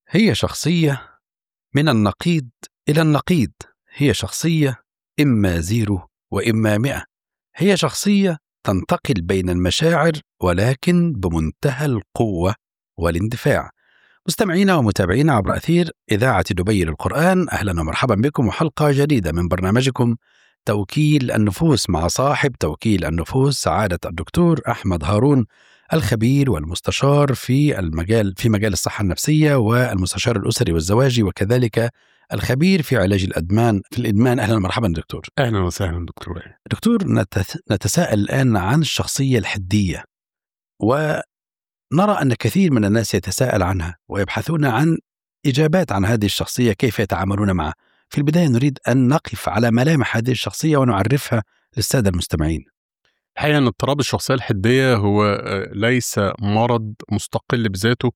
هي شخصية من النقيض إلى النقيض هي شخصية إما زيرو وإما مئة هي شخصية تنتقل بين المشاعر ولكن بمنتهى القوة والاندفاع مستمعينا ومتابعينا عبر أثير إذاعة دبي للقرآن أهلا ومرحبا بكم وحلقة جديدة من برنامجكم توكيل النفوس مع صاحب توكيل النفوس سعادة الدكتور أحمد هارون الخبير والمستشار في المجال في مجال الصحة النفسية والمستشار الأسري والزواجي وكذلك الخبير في علاج الأدمان في الإدمان أهلا ومرحبا دكتور اهلا وسهلا دكتور دكتور نتس- نتساءل الآن عن الشخصية الحدية ونرى أن كثير من الناس يتساءل عنها ويبحثون عن إجابات عن هذه الشخصية كيف يتعاملون معها في البداية نريد أن نقف على ملامح هذه الشخصية ونعرفها للسادة المستمعين الحقيقه ان اضطراب الشخصيه الحديه هو آه، ليس مرض مستقل بذاته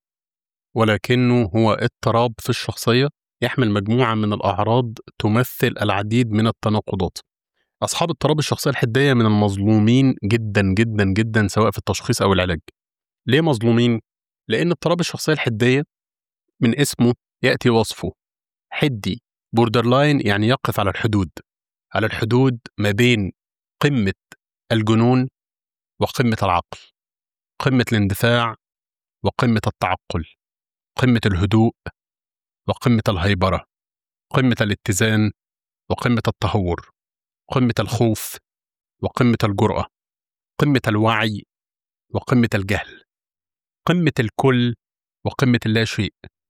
ولكنه هو اضطراب في الشخصيه يحمل مجموعه من الاعراض تمثل العديد من التناقضات اصحاب اضطراب الشخصيه الحديه من المظلومين جدا جدا جدا سواء في التشخيص او العلاج ليه مظلومين لان اضطراب الشخصيه الحديه من اسمه ياتي وصفه حدي بوردر لاين يعني يقف على الحدود على الحدود ما بين قمه الجنون وقمة العقل قمة الاندفاع وقمة التعقل قمة الهدوء وقمة الهيبرة قمة الاتزان وقمة التهور قمة الخوف وقمة الجرأة قمة الوعي وقمة الجهل قمة الكل وقمة اللاشيء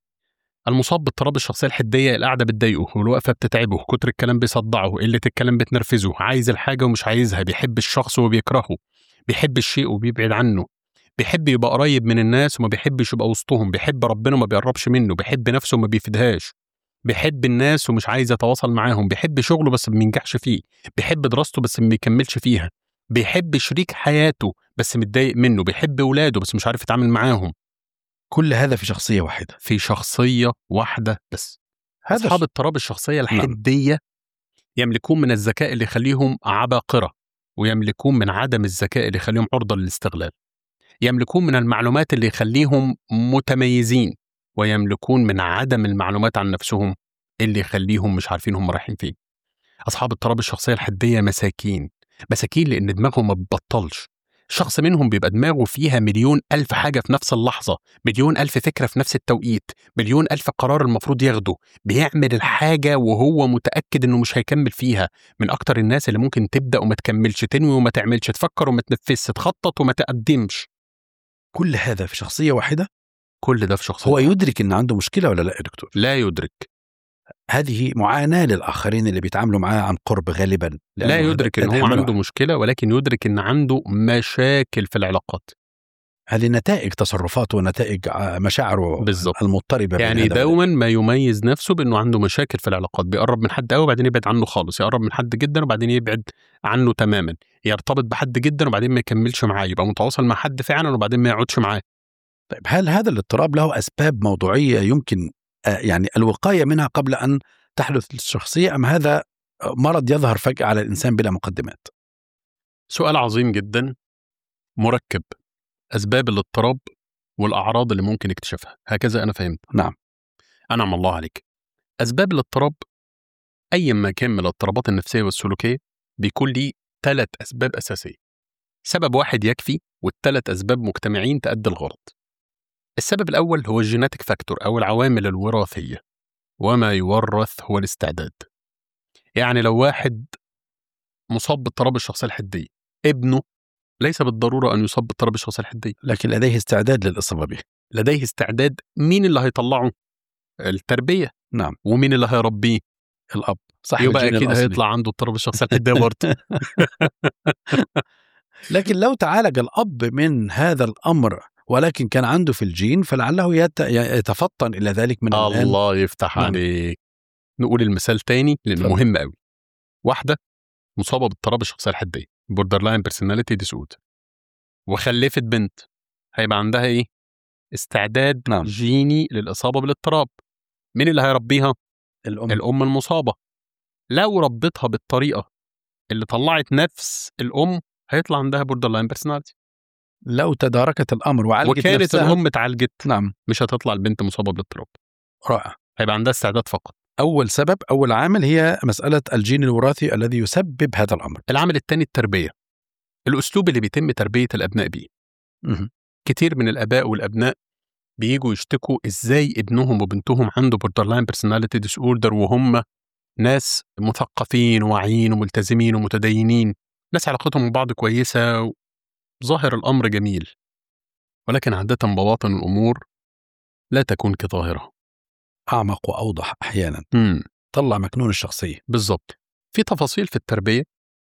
المصاب باضطراب الشخصية الحدية القعدة بتضايقه والوقفة بتتعبه كتر الكلام بيصدعه قلة الكلام بتنرفزه عايز الحاجة ومش عايزها بيحب الشخص وبيكرهه بيحب الشيء وبيبعد عنه بيحب يبقى قريب من الناس وما بيحبش يبقى وسطهم بيحب ربنا وما بيقربش منه بيحب نفسه وما بيفيدهاش بيحب الناس ومش عايز يتواصل معاهم بيحب شغله بس ما بينجحش فيه بيحب دراسته بس ما بيكملش فيها بيحب شريك حياته بس متضايق منه بيحب ولاده بس مش عارف يتعامل معاهم كل هذا في شخصية واحدة في شخصية واحدة بس هذا أصحاب الش- اضطراب الشخصية الحدية يملكون من الذكاء اللي يخليهم عباقرة ويملكون من عدم الذكاء اللي يخليهم عرضة للاستغلال يملكون من المعلومات اللي يخليهم متميزين ويملكون من عدم المعلومات عن نفسهم اللي يخليهم مش عارفين هم رايحين فين أصحاب اضطراب الشخصية الحدية مساكين مساكين لأن دماغهم ما بتبطلش شخص منهم بيبقى دماغه فيها مليون ألف حاجة في نفس اللحظة مليون ألف فكرة في نفس التوقيت مليون ألف قرار المفروض ياخده بيعمل الحاجة وهو متأكد إنه مش هيكمل فيها من أكتر الناس اللي ممكن تبدأ وما تكملش تنوي وما تعملش تفكر وما تنفذش تخطط وما تقدمش كل هذا في شخصية واحدة كل ده في شخص هو يدرك أن عنده مشكلة ولا لا يا دكتور لا يدرك هذه معاناة للآخرين اللي بيتعاملوا معاه عن قرب غالبا لا لأنه يدرك إن هذا- هو هذا عنده مشكلة ولكن يدرك إن عنده مشاكل في العلاقات هذه نتائج تصرفاته ونتائج ع- مشاعره بالظبط. المضطربة بين يعني هذا وذاك. دوما ما يميز نفسه بانه عنده مشاكل في العلاقات بيقرب من حد قوي وبعدين يبعد عنه خالص يقرب من حد جدا وبعدين يبعد عنه تماما يرتبط بحد جدا وبعدين ما يكملش معاه يبقى متواصل مع حد فعلا وبعدين ما يقعدش معاه طيب هل هذا الاضطراب له أسباب موضوعية يمكن آه، يعني الوقاية منها قبل أن تحدث الشخصية أم هذا آه، مرض يظهر فجأة على الإنسان بلا مقدمات سؤال عظيم جدا مركب اسباب الاضطراب والاعراض اللي ممكن اكتشافها هكذا انا فهمت نعم انعم الله عليك اسباب الاضطراب ايا ما كان من الاضطرابات النفسيه والسلوكيه بيكون ليه ثلاث اسباب اساسيه سبب واحد يكفي والثلاث اسباب مجتمعين تأدي الغرض السبب الاول هو الجيناتيك فاكتور او العوامل الوراثيه وما يورث هو الاستعداد يعني لو واحد مصاب باضطراب الشخصيه الحديه ابنه ليس بالضروره ان يصاب باضطراب الشخصيه الحديه لكن لديه استعداد للإصابة به لديه استعداد مين اللي هيطلعه التربيه نعم ومين اللي هيربيه الأب صح يبقى الجين اكيد الأصلي. هيطلع عنده اضطراب الشخصيه الحديه برضه لكن لو تعالج الأب من هذا الأمر ولكن كان عنده في الجين فلعله يت- يتفطن إلى ذلك من الآن الله يفتح نعم. عليك نقول المثال تاني لانه اتفضل. مهم قوي واحده مصابه باضطراب الشخصيه الحديه بوردر لاين بيرسوناليتي ديس وخلفت بنت هيبقى عندها ايه استعداد نعم. جيني للاصابه بالاضطراب مين اللي هيربيها الأم الام المصابه لو ربيتها بالطريقه اللي طلعت نفس الام هيطلع عندها بوردر لاين بيرسوناليتي لو تداركت الأمر وعالجت وكانت نفسها الام اتعالجت نعم مش هتطلع البنت مصابه بالاضطراب رائع هيبقى عندها استعداد فقط اول سبب اول عامل هي مساله الجين الوراثي الذي يسبب هذا الامر العامل الثاني التربيه الاسلوب اللي بيتم تربيه الابناء بيه مهم. كتير من الاباء والابناء بيجوا يشتكوا ازاي ابنهم وبنتهم عنده بوردر لاين بيرسوناليتي ديس اوردر وهم ناس مثقفين وواعيين وملتزمين ومتدينين ناس علاقتهم ببعض كويسه ظاهر الامر جميل ولكن عاده بواطن الامور لا تكون كظاهرها اعمق واوضح احيانا امم طلع مكنون الشخصيه بالظبط في تفاصيل في التربيه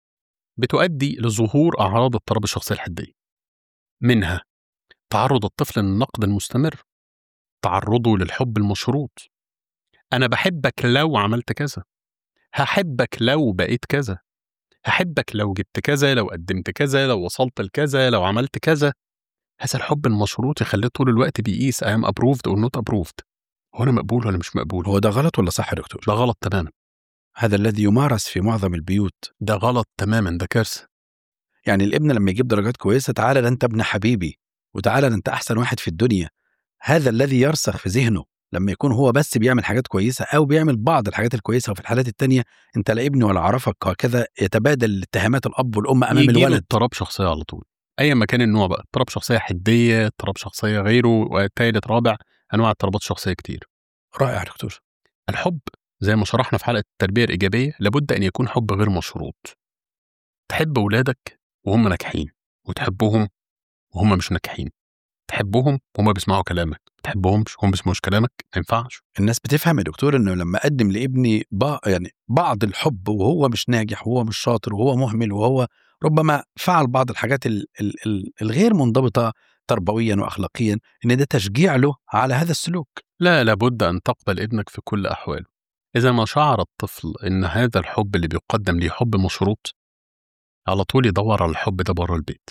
بتؤدي لظهور اعراض اضطراب الشخصيه الحديه منها تعرض الطفل للنقد المستمر تعرضه للحب المشروط انا بحبك لو عملت كذا هحبك لو بقيت كذا هحبك لو جبت كذا لو قدمت كذا لو وصلت لكذا لو عملت كذا هذا الحب المشروط يخليه طول الوقت بيقيس I am approved or not approved هو انا مقبول ولا مش مقبول هو ده غلط ولا صح يا دكتور ده غلط تماما هذا الذي يمارس في معظم البيوت ده غلط تماما ده كارثه يعني الابن لما يجيب درجات كويسه تعالى ده انت ابن حبيبي وتعالى ده انت احسن واحد في الدنيا هذا الذي يرسخ في ذهنه لما يكون هو بس بيعمل حاجات كويسه او بيعمل بعض الحاجات الكويسه وفي الحالات التانية انت لا ابني ولا عرفك وهكذا يتبادل اتهامات الاب والام امام يجيله الولد اضطراب شخصيه على طول ايا ما كان النوع بقى اضطراب شخصيه حديه اضطراب شخصيه غيره وثالث رابع انواع اضطرابات شخصيه كتير رائع يا دكتور الحب زي ما شرحنا في حلقه التربيه الايجابيه لابد ان يكون حب غير مشروط تحب اولادك وهم ناجحين وتحبهم وهم مش ناجحين تحبهم وهم بيسمعوا كلامك ما تحبهمش وهم بيسمعوش كلامك ما ينفعش الناس بتفهم يا دكتور انه لما اقدم لابني با يعني بعض الحب وهو مش ناجح وهو مش شاطر وهو مهمل وهو ربما فعل بعض الحاجات ال ال ال الغير منضبطه تربويا واخلاقيا ان ده تشجيع له على هذا السلوك لا لابد ان تقبل ابنك في كل احواله اذا ما شعر الطفل ان هذا الحب اللي بيقدم ليه حب مشروط على طول يدور على الحب ده بره البيت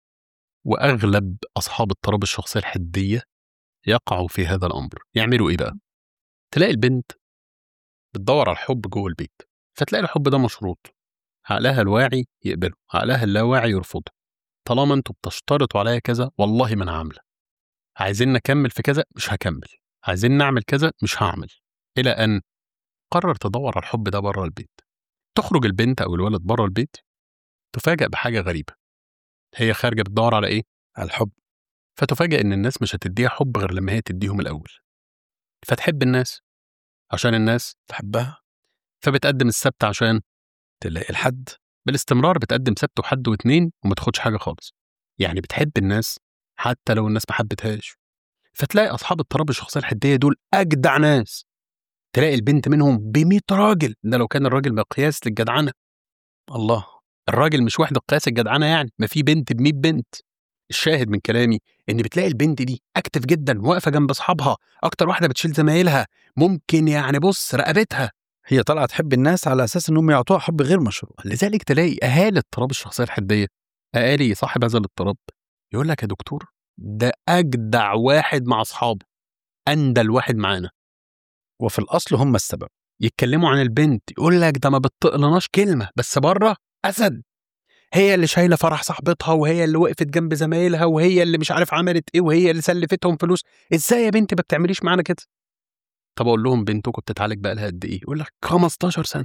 واغلب اصحاب اضطراب الشخصيه الحديه يقعوا في هذا الامر يعملوا ايه بقى تلاقي البنت بتدور على الحب جوه البيت فتلاقي الحب ده مشروط عقلها الواعي يقبله عقلها اللاواعي يرفضه طالما انتوا بتشترطوا عليا كذا والله ما انا عامله عايزين نكمل في كذا مش هكمل عايزين نعمل كذا مش هعمل الى ان قرر تدور على الحب ده بره البيت تخرج البنت او الولد بره البيت تفاجأ بحاجه غريبه هي خارجه بتدور على ايه الحب فتفاجأ ان الناس مش هتديها حب غير لما هي تديهم الاول فتحب الناس عشان الناس تحبها فبتقدم السبت عشان تلاقي الحد بالاستمرار بتقدم سبت وحد واتنين وما تاخدش حاجه خالص يعني بتحب الناس حتى لو الناس ما حبتهاش فتلاقي اصحاب اضطراب الشخصيه الحديه دول اجدع ناس تلاقي البنت منهم ب 100 راجل ده لو كان الراجل مقياس للجدعنه الله الراجل مش وحده قياس الجدعنه يعني ما في بنت ب 100 بنت الشاهد من كلامي ان بتلاقي البنت دي اكتف جدا واقفه جنب اصحابها اكتر واحده بتشيل زمايلها ممكن يعني بص رقبتها هي طالعه تحب الناس على اساس انهم يعطوها حب غير مشروط لذلك تلاقي اهالي اضطراب الشخصيه الحديه اهالي صاحب هذا الاضطراب يقول لك يا دكتور ده اجدع واحد مع اصحابه اندل واحد معانا وفي الاصل هم السبب يتكلموا عن البنت يقول لك ده ما بتطقلناش كلمه بس بره اسد هي اللي شايله فرح صاحبتها وهي اللي وقفت جنب زمايلها وهي اللي مش عارف عملت ايه وهي اللي سلفتهم فلوس ازاي يا بنتي ما بتعمليش معانا كده طب اقول لهم بنتكم بتتعالج بقى لها قد ايه يقول لك 15 سنه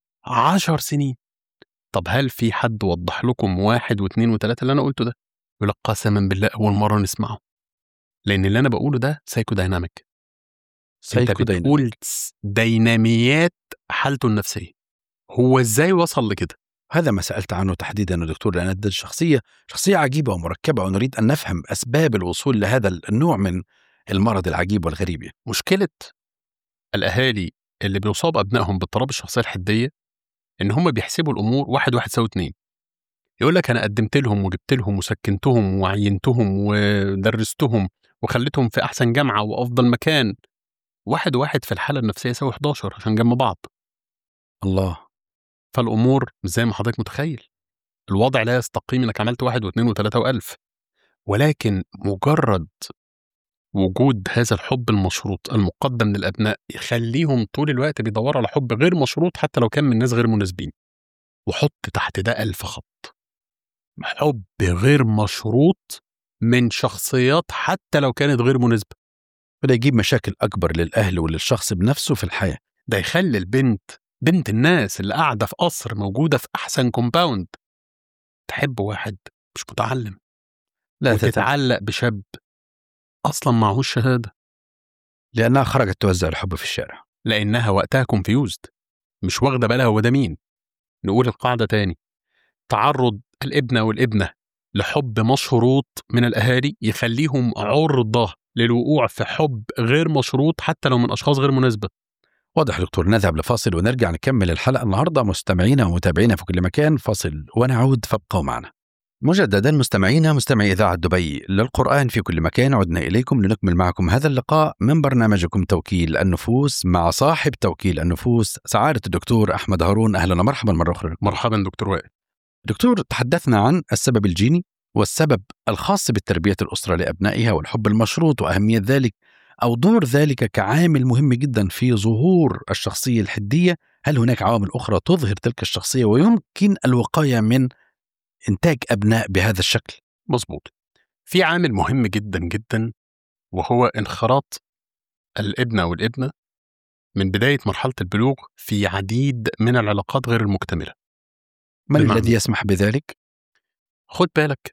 10 سنين طب هل في حد وضح لكم واحد واثنين وثلاثه اللي انا قلته ده يقول لك قسما بالله اول مره نسمعه لان اللي انا بقوله ده سايكو دايناميك انت سايكو دايناميك. بتقول س- ديناميات حالته النفسيه هو ازاي وصل لكده هذا ما سألت عنه تحديدا يا دكتور لأن ده الشخصية شخصية عجيبة ومركبة ونريد أن نفهم أسباب الوصول لهذا النوع من المرض العجيب والغريب يعني. مشكله الاهالي اللي بيصاب ابنائهم باضطراب الشخصيه الحديه ان هم بيحسبوا الامور واحد واحد يساوي اتنين يقول لك انا قدمت لهم وجبت لهم وسكنتهم وعينتهم ودرستهم وخليتهم في احسن جامعه وافضل مكان واحد واحد في الحاله النفسيه يساوي 11 عشان جنب بعض الله فالامور مش زي ما حضرتك متخيل الوضع لا يستقيم انك عملت واحد واثنين وثلاثه والف ولكن مجرد وجود هذا الحب المشروط المقدم للابناء يخليهم طول الوقت بيدوروا على حب غير مشروط حتى لو كان من ناس غير مناسبين وحط تحت ده ألف خط حب غير مشروط من شخصيات حتى لو كانت غير مناسبة وده يجيب مشاكل أكبر للأهل وللشخص بنفسه في الحياة ده يخلي البنت بنت الناس اللي قاعدة في قصر موجودة في أحسن كومباوند تحب واحد مش متعلم لا تتعلم وتتعلق بشاب أصلا معهوش شهادة لأنها خرجت توزع الحب في الشارع لأنها وقتها كونفيوزد مش واخدة بالها هو ده مين نقول القاعدة تاني تعرض الابن والابنة لحب مشروط من الأهالي يخليهم عرضة للوقوع في حب غير مشروط حتى لو من أشخاص غير مناسبة واضح دكتور نذهب لفاصل ونرجع نكمل الحلقة النهاردة مستمعينا ومتابعينا في كل مكان فاصل ونعود فابقوا معنا مجددا مستمعينا مستمعي إذاعة دبي للقرآن في كل مكان عدنا إليكم لنكمل معكم هذا اللقاء من برنامجكم توكيل النفوس مع صاحب توكيل النفوس سعادة الدكتور أحمد هارون أهلا ومرحبا مرة أخرى مرحبا دكتور وائل دكتور تحدثنا عن السبب الجيني والسبب الخاص بتربية الأسرة لأبنائها والحب المشروط وأهمية ذلك أو دور ذلك كعامل مهم جدا في ظهور الشخصية الحدية هل هناك عوامل أخرى تظهر تلك الشخصية ويمكن الوقاية من إنتاج أبناء بهذا الشكل مظبوط في عامل مهم جدا جدا وهو انخراط الابن أو الابنة من بداية مرحلة البلوغ في عديد من العلاقات غير المكتملة من بمعنى؟ الذي يسمح بذلك؟ خد بالك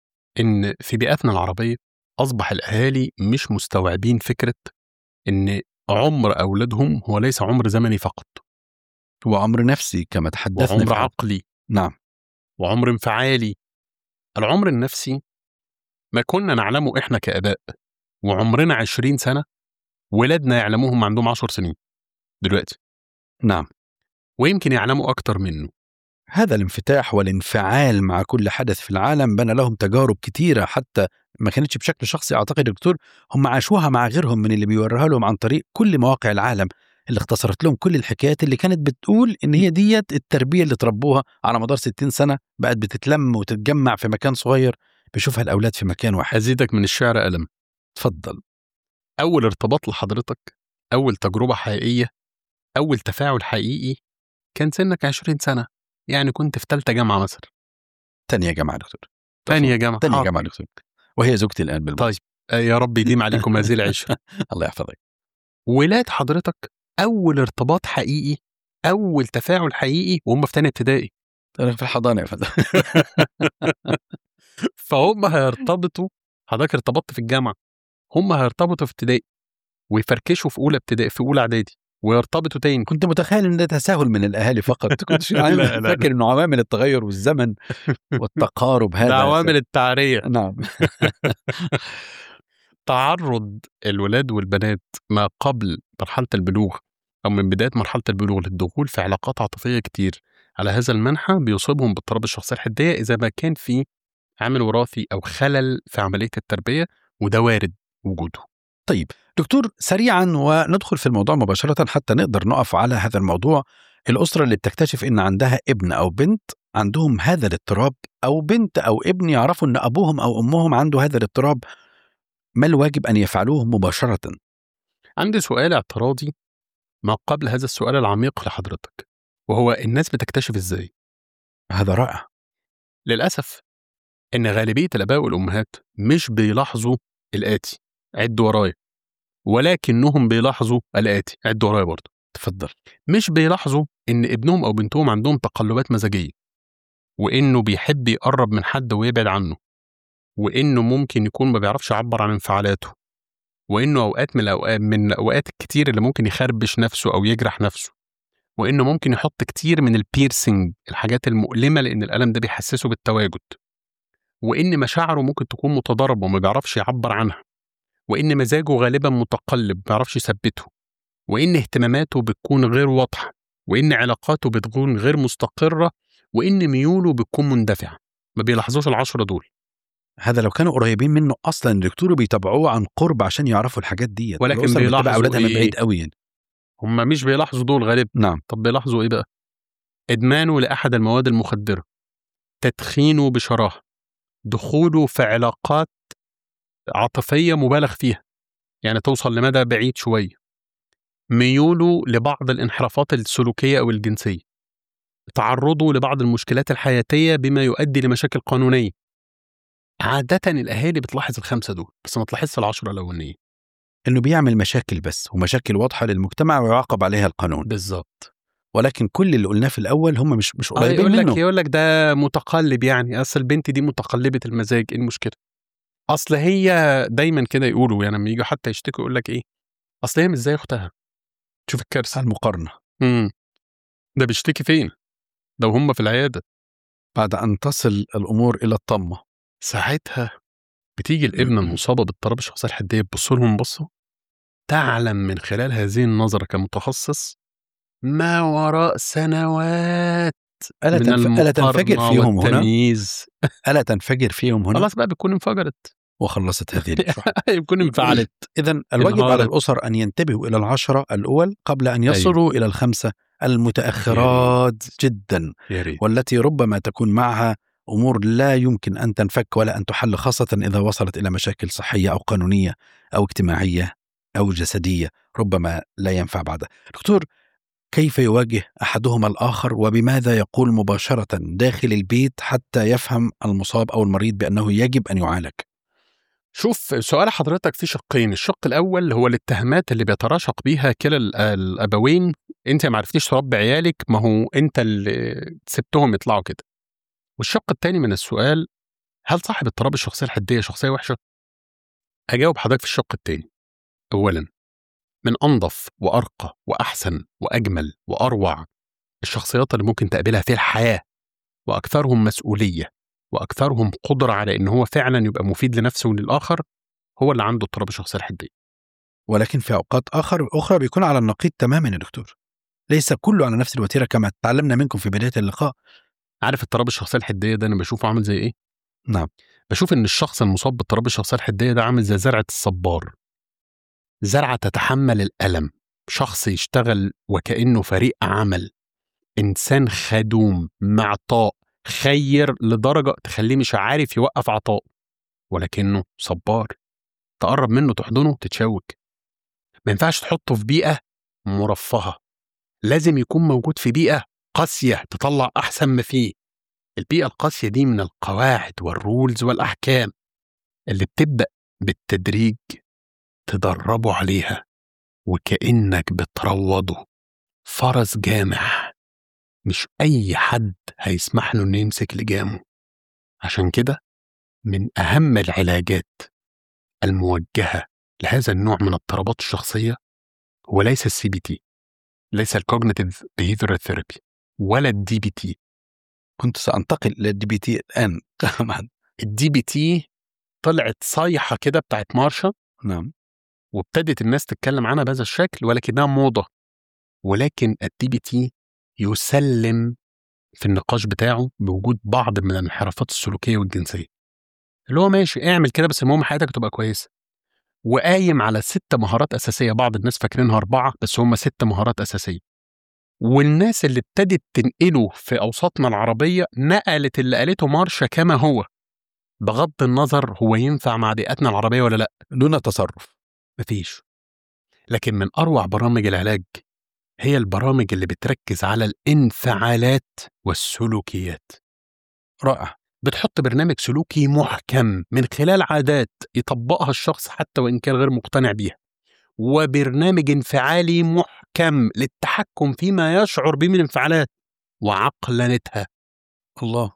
إن في بيئتنا العربية أصبح الأهالي مش مستوعبين فكرة إن عمر أولادهم هو ليس عمر زمني فقط وعمر نفسي كما تحدثنا وعمر في- عقلي نعم وعمر انفعالي العمر النفسي ما كنا نعلمه إحنا كآباء وعمرنا 20 سنة ولادنا يعلموهم عندهم 10 سنين دلوقتي نعم ويمكن يعلموا أكتر منه هذا الانفتاح والانفعال مع كل حدث في العالم بنى لهم تجارب كتيرة حتى ما كانتش بشكل شخصي أعتقد يا دكتور هم عاشوها مع غيرهم من اللي بيوريها لهم عن طريق كل مواقع العالم اللي اختصرت لهم كل الحكايات اللي كانت بتقول إن هي ديت التربية اللي تربوها على مدار 60 سنة بقت بتتلم وتتجمع في مكان صغير بيشوفها الأولاد في مكان واحد أزيدك من الشعر ألم تفضل أول ارتباط لحضرتك أول تجربة حقيقية أول تفاعل حقيقي كان سنك 20 سنة يعني كنت في ثالثة جامعة مثلا تانية جامعة دكتور تانية جامعة تانية حاضر. جامعة دكتور وهي زوجتي الآن بالمناسبة طيب آه، يا رب يديم عليكم هذه العشرة الله يحفظك ولاد حضرتك أول ارتباط حقيقي أول تفاعل حقيقي وهم في تانية ابتدائي أنا في الحضانة يا فندم فهم هيرتبطوا حضرتك ارتبطت في الجامعة هم هيرتبطوا في ابتدائي ويفركشوا في أولى ابتدائي في أولى إعدادي ويرتبطوا تاني كنت متخيل ان ده تساهل من الاهالي فقط كنت لا، لا، لا. فاكر انه عوامل التغير والزمن والتقارب هذا ده عوامل التعرية نعم تعرض الولاد والبنات ما قبل مرحلة البلوغ أو من بداية مرحلة البلوغ للدخول في علاقات عاطفية كتير على هذا المنحى بيصيبهم باضطراب الشخصية الحدية إذا ما كان في عامل وراثي أو خلل في عملية التربية وده وارد وجوده دكتور سريعا وندخل في الموضوع مباشرة حتى نقدر نقف على هذا الموضوع الأسرة اللي بتكتشف إن عندها ابن أو بنت عندهم هذا الاضطراب أو بنت أو ابن يعرفوا إن أبوهم أو أمهم عنده هذا الاضطراب ما الواجب أن يفعلوه مباشرة؟ عندي سؤال اعتراضي ما قبل هذا السؤال العميق لحضرتك وهو الناس بتكتشف إزاي هذا رائع للأسف إن غالبية الآباء والأمهات مش بيلاحظوا الآتي عد ورايا ولكنهم بيلاحظوا الآتي عد ورايا برضه تفضل مش بيلاحظوا إن ابنهم أو بنتهم عندهم تقلبات مزاجية وإنه بيحب يقرب من حد ويبعد عنه وإنه ممكن يكون ما بيعرفش يعبر عن انفعالاته وإنه أوقات من الأوقات من الأوقات الكتير اللي ممكن يخربش نفسه أو يجرح نفسه وإنه ممكن يحط كتير من البيرسينج الحاجات المؤلمة لأن الألم ده بيحسسه بالتواجد وإن مشاعره ممكن تكون متضاربة وما بيعرفش يعبر عنها وإن مزاجه غالبا متقلب ما بيعرفش يثبته وإن اهتماماته بتكون غير واضحة وإن علاقاته بتكون غير مستقرة وإن ميوله بتكون مندفعة ما بيلاحظوش العشرة دول هذا لو كانوا قريبين منه اصلا الدكتور بيتابعوه عن قرب عشان يعرفوا الحاجات دي ولكن الأسرة بتتابع بيلاحظوا اولادها من إيه؟ بعيد قوي يعني. هم مش بيلاحظوا دول غالبا نعم طب بيلاحظوا إيه بقى؟ إدمانه لأحد المواد المخدرة تدخينه بشراهة دخوله في علاقات عاطفية مبالغ فيها يعني توصل لمدى بعيد شوية ميوله لبعض الانحرافات السلوكية أو الجنسية تعرضه لبعض المشكلات الحياتية بما يؤدي لمشاكل قانونية عادة الأهالي بتلاحظ الخمسة دول بس ما تلاحظش العشرة الأولانية انه بيعمل مشاكل بس ومشاكل واضحه للمجتمع ويعاقب عليها القانون بالظبط ولكن كل اللي قلناه في الاول هم مش مش آه قريبين يقول لك منه يقول لك ده متقلب يعني اصل البنت دي متقلبه المزاج ايه المشكله اصل هي دايما كده يقولوا يعني لما يجوا حتى يشتكوا يقول لك ايه اصل هي مش زي اختها شوف الكارثه المقارنه امم ده بيشتكي فين ده وهم في العياده بعد ان تصل الامور الى الطمه ساعتها بتيجي الابنه المصابه باضطراب الشخصيه الحديه تبص لهم بصه تعلم من خلال هذه النظره كمتخصص ما وراء سنوات الا من تنف... الا تنفجر المقارنة فيهم هنا والتمييز الا تنفجر فيهم هنا خلاص بقى بتكون انفجرت وخلصت هذه الإشارة بتكون انفعلت اذا الواجب انهارت. على الاسر ان ينتبهوا الى العشره الاول قبل ان يصلوا أيوه. الى الخمسه المتاخرات جدا يا ريت والتي ربما تكون معها امور لا يمكن ان تنفك ولا ان تحل خاصه اذا وصلت الى مشاكل صحيه او قانونيه او اجتماعيه او جسديه ربما لا ينفع بعدها. دكتور كيف يواجه احدهما الاخر وبماذا يقول مباشره داخل البيت حتى يفهم المصاب او المريض بانه يجب ان يعالج؟ شوف سؤال حضرتك فيه شقين الشق الاول هو الاتهامات اللي بيتراشق بيها كلا ال- الابوين انت ما عرفتيش تربي عيالك ما هو انت اللي سبتهم يطلعوا كده والشق الثاني من السؤال هل صاحب اضطراب الشخصيه الحديه شخصيه وحشه اجاوب حضرتك في الشق الثاني اولا من انظف وارقى واحسن واجمل واروع الشخصيات اللي ممكن تقابلها في الحياه واكثرهم مسؤوليه واكثرهم قدره على ان هو فعلا يبقى مفيد لنفسه وللاخر هو اللي عنده اضطراب الشخصيه الحديه ولكن في اوقات اخر اخرى بيكون على النقيض تماما يا دكتور. ليس كله على نفس الوتيره كما تعلمنا منكم في بدايه اللقاء. عارف اضطراب الشخصيه الحديه ده انا بشوفه عامل زي ايه نعم بشوف ان الشخص المصاب باضطراب الشخصيه الحديه ده عامل زي زرعه الصبار زرعه تتحمل الالم شخص يشتغل وكانه فريق عمل انسان خدوم معطاء خير لدرجه تخليه مش عارف يوقف عطاء ولكنه صبار تقرب منه تحضنه تتشوك ما ينفعش تحطه في بيئه مرفهه لازم يكون موجود في بيئه قاسيه تطلع احسن ما فيه البيئه القاسيه دي من القواعد والرولز والاحكام اللي بتبدا بالتدريج تدربه عليها وكانك بتروضه فرس جامح مش اي حد هيسمح له انه يمسك لجامه عشان كده من اهم العلاجات الموجهه لهذا النوع من اضطرابات الشخصيه هو ليس السي بي تي ليس الكوجنيتيف بيهيفيرال ثيرابي ولا الدي بي تي كنت سانتقل الى الدي بي تي الان كمان. الدي بي تي طلعت صيحه كده بتاعت مارشا نعم وابتدت الناس تتكلم عنها بهذا الشكل ولكنها موضه ولكن الدي بي تي يسلم في النقاش بتاعه بوجود بعض من الانحرافات السلوكيه والجنسيه اللي هو ماشي اعمل كده بس المهم حياتك تبقى كويسه وقايم على ست مهارات اساسيه بعض الناس فاكرينها اربعه بس هم ست مهارات اساسيه والناس اللي ابتدت تنقله في اوساطنا العربيه نقلت اللي قالته مارشا كما هو بغض النظر هو ينفع مع بيئتنا العربيه ولا لا دون تصرف مفيش لكن من اروع برامج العلاج هي البرامج اللي بتركز على الانفعالات والسلوكيات رائع بتحط برنامج سلوكي محكم من خلال عادات يطبقها الشخص حتى وان كان غير مقتنع بيها وبرنامج انفعالي محكم للتحكم فيما يشعر به من انفعالات وعقلنتها الله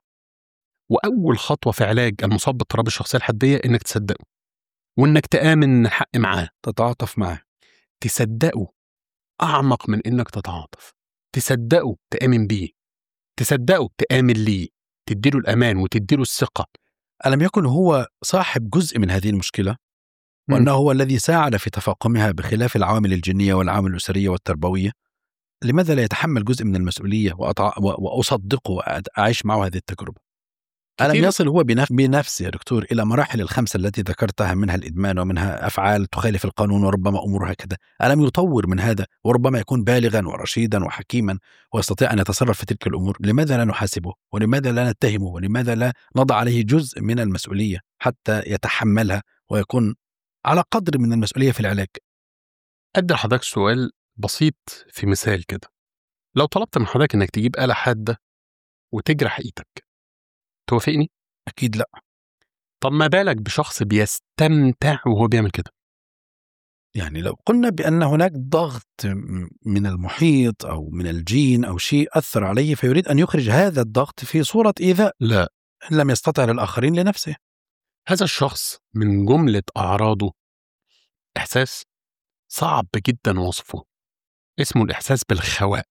واول خطوه في علاج المصاب باضطراب الشخصيه الحديه انك تصدقه وانك تامن ان الحق معاه تتعاطف معه تصدقه اعمق من انك تتعاطف تصدقه تامن بيه تصدقه تامن ليه تديله الامان وتديله الثقه ألم يكن هو صاحب جزء من هذه المشكلة؟ مم. وأنه هو الذي ساعد في تفاقمها بخلاف العوامل الجينية والعوامل الأسرية والتربوية؟ لماذا لا يتحمل جزء من المسؤولية وأطع... و- وأصدقه وأعيش معه هذه التجربة؟ ألم كتير. يصل هو بنف... بنفسه يا دكتور إلى مراحل الخمسة التي ذكرتها منها الإدمان ومنها أفعال تخالف القانون وربما أمور هكذا ألم يطور من هذا وربما يكون بالغا ورشيدا وحكيما ويستطيع أن يتصرف في تلك الأمور لماذا لا نحاسبه ولماذا لا نتهمه ولماذا لا نضع عليه جزء من المسؤولية حتى يتحملها ويكون على قدر من المسؤولية في العلاج ادي لحضرتك سؤال بسيط في مثال كده لو طلبت من حضرتك انك تجيب آلة حادة وتجرح ايدك توافقني؟ أكيد لا طب ما بالك بشخص بيستمتع وهو بيعمل كده يعني لو قلنا بأن هناك ضغط م- من المحيط أو من الجين أو شيء أثر عليه فيريد أن يخرج هذا الضغط في صورة إيذاء لا إن لم يستطع للآخرين لنفسه هذا الشخص من جملة أعراضه إحساس صعب جدا وصفه اسمه الإحساس بالخواء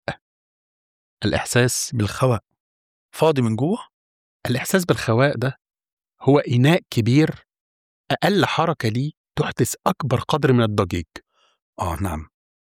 الإحساس بالخواء فاضي من جوه الإحساس بالخواء ده هو إناء كبير أقل حركة ليه تحدث أكبر قدر من الضجيج آه نعم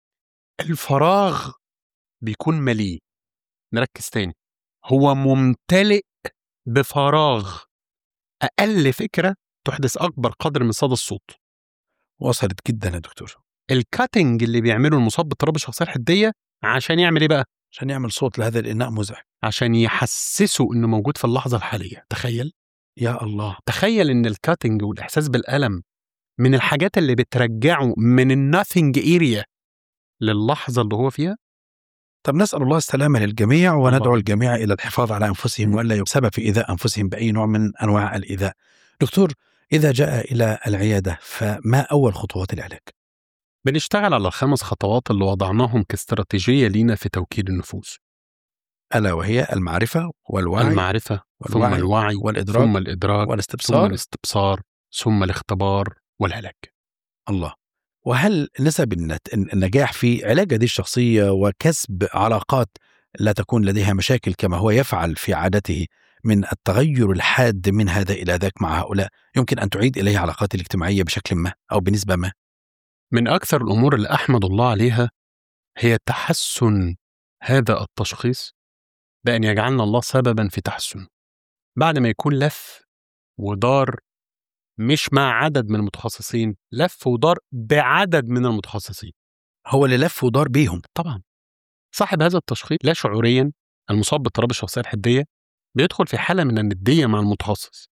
الفراغ بيكون مليء نركز تاني هو ممتلئ بفراغ أقل فكرة تحدث أكبر قدر من صدى الصوت وصلت جدا يا دكتور الكاتنج اللي بيعمله المصاب باضطراب الشخصية الحدية عشان يعمل إيه بقى؟ عشان يعمل صوت لهذا الإناء مزعج عشان يحسسه إنه موجود في اللحظة الحالية تخيل يا الله تخيل إن الكاتنج والإحساس بالألم من الحاجات اللي بترجعه من الناثينج اريا للحظة اللي هو فيها طب نسأل الله السلامة للجميع وندعو الله. الجميع إلى الحفاظ على أنفسهم وألا يسبب في إيذاء أنفسهم بأي نوع من أنواع الإيذاء دكتور إذا جاء إلى العيادة فما أول خطوات العلاج؟ بنشتغل على الخمس خطوات اللي وضعناهم كاستراتيجية لينا في توكيل النفوس ألا وهي المعرفة والوعي المعرفة ثم والوعي الوعي والإدراك ثم الإدراك ثم والاستبصار الاستبصار ثم الاختبار والعلاج الله وهل نسب النت- النجاح في علاج هذه الشخصية وكسب علاقات لا تكون لديها مشاكل كما هو يفعل في عادته من التغير الحاد من هذا إلى ذاك مع هؤلاء يمكن أن تعيد إليه علاقات الاجتماعية بشكل ما أو بنسبة ما من أكثر الأمور اللي أحمد الله عليها هي تحسن هذا التشخيص بأن يجعلنا الله سببا في تحسنه بعد ما يكون لف ودار مش مع عدد من المتخصصين لف ودار بعدد من المتخصصين هو اللي لف ودار بيهم طبعا صاحب هذا التشخيص لا شعوريا المصاب باضطراب الشخصيه الحديه بيدخل في حاله من النديه مع المتخصص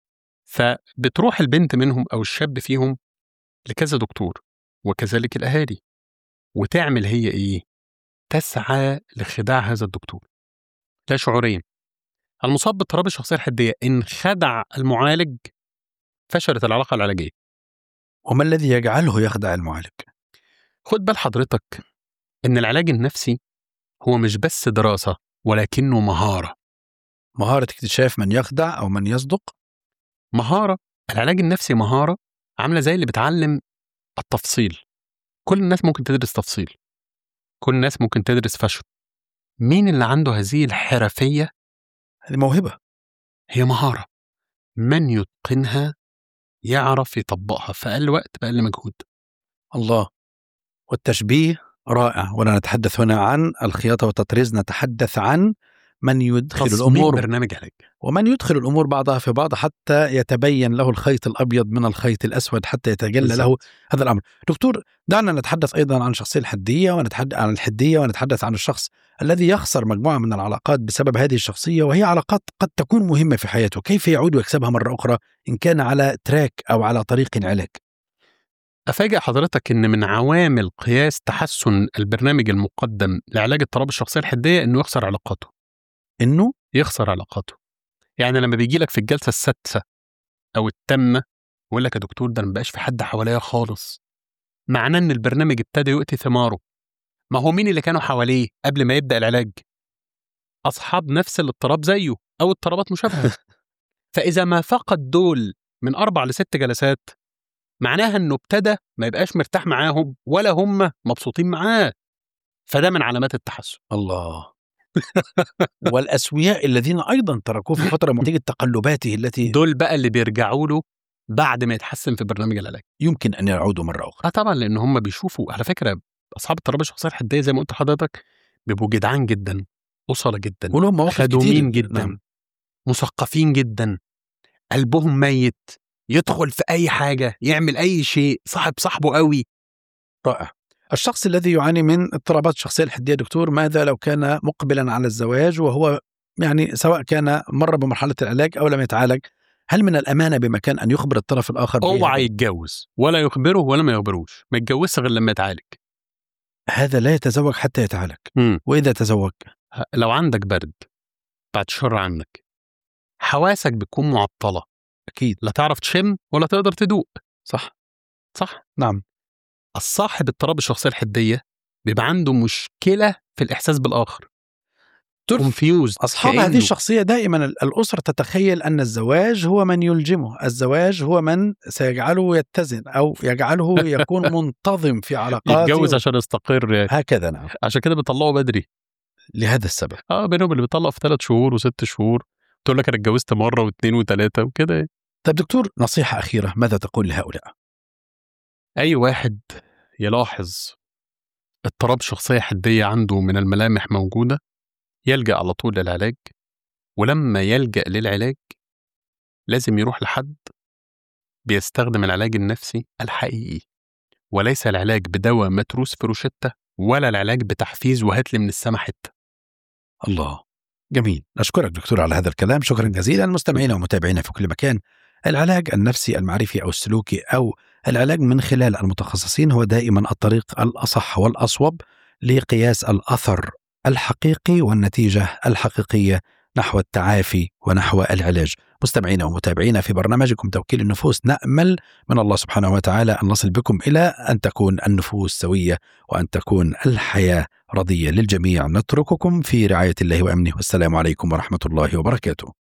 فبتروح البنت منهم او الشاب فيهم لكذا دكتور وكذلك الاهالي وتعمل هي ايه تسعى لخداع هذا الدكتور لا شعوريا المصاب باضطراب الشخصيه الحديه ان خدع المعالج فشلت العلاقه العلاجيه وما الذي يجعله يخدع المعالج خد بال حضرتك ان العلاج النفسي هو مش بس دراسه ولكنه مهاره مهارة اكتشاف من يخدع أو من يصدق مهاره العلاج النفسي مهاره عامله زي اللي بتعلم التفصيل كل الناس ممكن تدرس تفصيل كل الناس ممكن تدرس فشل مين اللي عنده هذه الحرفيه هذه موهبة هي مهاره من يتقنها يعرف يطبقها في اقل وقت باقل مجهود الله والتشبيه رائع ولا نتحدث هنا عن الخياطة والتطريز نتحدث عن من يدخل تصميم الأمور برنامج علاج ومن يدخل الأمور بعضها في بعض حتى يتبين له الخيط الأبيض من الخيط الأسود حتى يتجلى له بالظبط. هذا الأمر دكتور دعنا نتحدث أيضا عن الشخصية الحدية ونتحدث عن الحدية ونتحدث عن الشخص الذي يخسر مجموعة من العلاقات بسبب هذه الشخصية وهي علاقات قد تكون مهمة في حياته كيف يعود ويكسبها مرة أخرى إن كان على تراك أو على طريق علاج افاجئ حضرتك ان من عوامل قياس تحسن البرنامج المقدم لعلاج اضطراب الشخصيه الحديه انه يخسر علاقاته إنه يخسر علاقاته يعني لما بيجي لك في الجلسه السادسه او الثامنه يقول لك يا دكتور ده ما بقاش في حد حواليا خالص معناه ان البرنامج ابتدى يؤتي ثماره ما هو مين اللي كانوا حواليه قبل ما يبدا العلاج اصحاب نفس الاضطراب زيه او اضطرابات مشابهه فاذا ما فقد دول من اربع لست جلسات معناها انه ابتدى ما يبقاش مرتاح معاهم ولا هم مبسوطين معاه فده من علامات التحسن الله والأسوياء الذين أيضا تركوه في فترة نتيجة تقلباته التي دول بقى اللي بيرجعوا له بعد ما يتحسن في برنامج العلاج يمكن أن يعودوا مرة أخرى اه طبعا لان هم بيشوفوا على فكره اصحاب اضطراب الشخصيه الحديه زي ما قلت لحضرتك بيبقوا جدعان جدا أصلة جدا ولهم مواقف خدومين كتير. جدا نعم. مثقفين جدا قلبهم ميت يدخل في اي حاجه يعمل اي شيء صاحب صاحبه قوي رائع الشخص الذي يعاني من اضطرابات الشخصية الحدية دكتور ماذا لو كان مقبلا على الزواج وهو يعني سواء كان مر بمرحلة العلاج أو لم يتعالج هل من الأمانة بمكان أن يخبر الطرف الآخر بهذا؟ اوعى يتجوز ولا يخبره ولا ما يخبروش ما يتجوزش غير لما يتعالج هذا لا يتزوج حتى يتعالج مم. وإذا تزوج ه- لو عندك برد بعد شر عنك حواسك بتكون معطله أكيد لا تعرف تشم ولا تقدر تدوق صح صح نعم الصاحب اضطراب الشخصيه الحديه بيبقى عنده مشكله في الاحساس بالاخر كونفيوز أصحاب هذه الشخصية دائما الأسرة تتخيل أن الزواج هو من يلجمه الزواج هو من سيجعله يتزن أو يجعله يكون منتظم في علاقاته يتجوز عشان يستقر يعني هكذا نعم عشان كده بيطلعوا بدري لهذا السبب اه بينهم اللي بيطلق في ثلاث شهور وست شهور تقول لك انا اتجوزت مره واثنين وثلاثه وكده يعني. طيب دكتور نصيحة أخيرة ماذا تقول لهؤلاء اي واحد يلاحظ اضطراب شخصيه حديه عنده من الملامح موجوده يلجا على طول للعلاج ولما يلجا للعلاج لازم يروح لحد بيستخدم العلاج النفسي الحقيقي وليس العلاج بدواء متروس في روشتة ولا العلاج بتحفيز وهات لي من السما حته الله جميل أشكرك دكتور على هذا الكلام شكرا جزيلا مستمعينا ومتابعينا في كل مكان العلاج النفسي المعرفي أو السلوكي أو العلاج من خلال المتخصصين هو دائما الطريق الأصح والأصوب لقياس الأثر الحقيقي والنتيجة الحقيقية نحو التعافي ونحو العلاج مستمعينا ومتابعينا في برنامجكم توكيل النفوس نأمل من الله سبحانه وتعالى أن نصل بكم إلى أن تكون النفوس سوية وأن تكون الحياة رضية للجميع نترككم في رعاية الله وأمنه والسلام عليكم ورحمة الله وبركاته